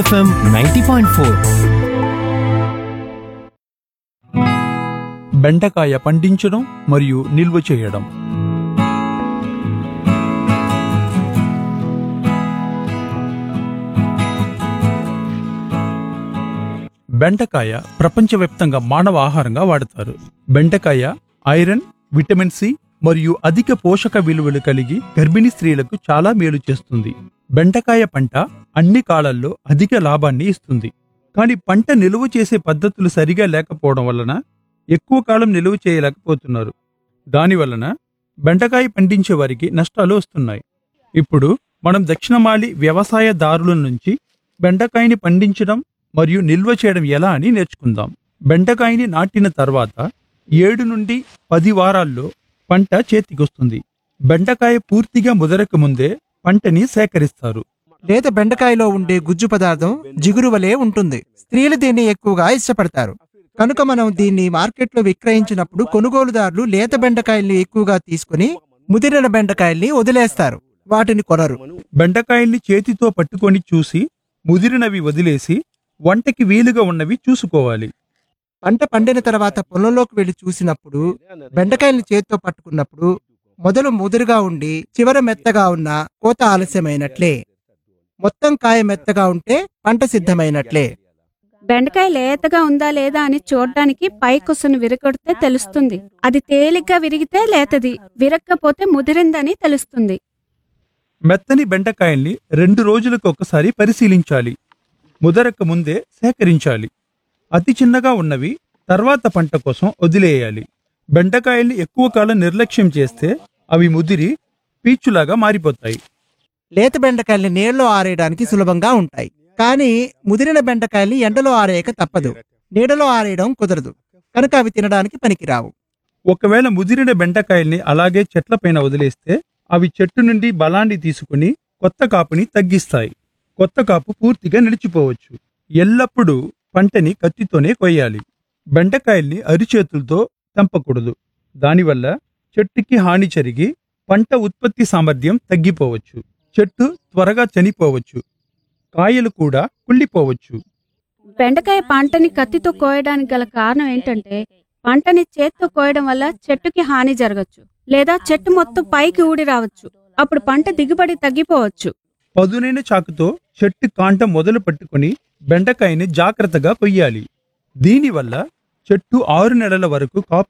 FM ninety point four బెండకాయ పండించడం మరియు నిల్వ చేయడం బెండకాయ ప్రపంచవ్యాప్తంగా మానవ ఆహారంగా వాడతారు బెండకాయ ఐరన్ విటమిన్ సి మరియు అధిక పోషక విలువలు కలిగి గర్భిణీ స్త్రీలకు చాలా మేలు చేస్తుంది బెండకాయ పంట అన్ని కాలాల్లో అధిక లాభాన్ని ఇస్తుంది కానీ పంట నిలువ చేసే పద్ధతులు సరిగా లేకపోవడం వలన ఎక్కువ కాలం నిలువ చేయలేకపోతున్నారు దానివలన బెండకాయ పండించే వారికి నష్టాలు వస్తున్నాయి ఇప్పుడు మనం దక్షిణమాలి వ్యవసాయదారుల నుంచి బెండకాయని పండించడం మరియు నిల్వ చేయడం ఎలా అని నేర్చుకుందాం బెండకాయని నాటిన తర్వాత ఏడు నుండి పది వారాల్లో పంట చేతికొస్తుంది బెండకాయ పూర్తిగా ముదరక ముందే పంటని సేకరిస్తారు లేత బెండకాయలో ఉండే గుజ్జు పదార్థం జిగురు వలె ఉంటుంది స్త్రీలు దీన్ని ఎక్కువగా ఇష్టపడతారు కనుక మనం దీన్ని మార్కెట్లో విక్రయించినప్పుడు కొనుగోలుదారులు లేత బెండకాయల్ని ఎక్కువగా తీసుకుని ముదిరిన బెండకాయల్ని వదిలేస్తారు వాటిని కొనరు బెండకాయల్ని చేతితో పట్టుకొని చూసి ముదిరినవి వదిలేసి వంటకి వీలుగా ఉన్నవి చూసుకోవాలి పంట పండిన తర్వాత పొలంలోకి వెళ్లి చూసినప్పుడు బెండకాయల్ని చేతితో పట్టుకున్నప్పుడు మొదలు ముదురుగా ఉండి చివర మెత్తగా ఉన్న కోత ఆలస్యమైనట్లే మొత్తం కాయ మెత్తగా ఉంటే పంట సిద్ధమైనట్లే బెండకాయ లేతగా ఉందా లేదా అని చూడడానికి పై కుసను విరగొడితే తెలుస్తుంది అది తేలిగ్గా విరిగితే లేతది విరక్కపోతే ముదిరిందని తెలుస్తుంది మెత్తని బెండకాయల్ని రెండు రోజులకు ఒకసారి పరిశీలించాలి ముదరక ముందే సేకరించాలి అతి చిన్నగా ఉన్నవి తర్వాత పంట కోసం వదిలేయాలి బెండకాయల్ని ఎక్కువ కాలం నిర్లక్ష్యం చేస్తే అవి ముదిరి పీచులాగా మారిపోతాయి లేత బెండకాయల్ని నీళ్ళలో ఆరేయడానికి సులభంగా ఉంటాయి కానీ ముదిరిన బెండకాయల్ని ఎండలో ఆరేయక తప్పదు నీడలో ఆరేయడం కుదరదు కనుక అవి తినడానికి పనికిరావు ఒకవేళ ముదిరిన బెండకాయల్ని అలాగే చెట్లపైన వదిలేస్తే అవి చెట్టు నుండి బలాన్ని తీసుకుని కొత్త కాపుని తగ్గిస్తాయి కొత్త కాపు పూర్తిగా నిలిచిపోవచ్చు ఎల్లప్పుడూ పంటని కత్తితోనే కొయ్యాలి బెండకాయల్ని అరిచేతులతో తెంపకూడదు దానివల్ల చెట్టుకి హాని జరిగి పంట ఉత్పత్తి సామర్థ్యం తగ్గిపోవచ్చు చెట్టు త్వరగా చనిపోవచ్చు కాయలు కూడా కుళ్ళిపోవచ్చు బెండకాయ పంటని కత్తితో కోయడానికి గల కారణం ఏంటంటే పంటని చేత్తో కోయడం వల్ల చెట్టుకి హాని జరగచ్చు లేదా చెట్టు మొత్తం పైకి ఊడి రావచ్చు అప్పుడు పంట దిగుబడి తగ్గిపోవచ్చు పదునైన చాకుతో చెట్టు కాండం మొదలు పట్టుకొని బెండకాయని జాగ్రత్తగా కొయ్యాలి దీనివల్ల చెట్టు ఆరు నెలల వరకు కాపు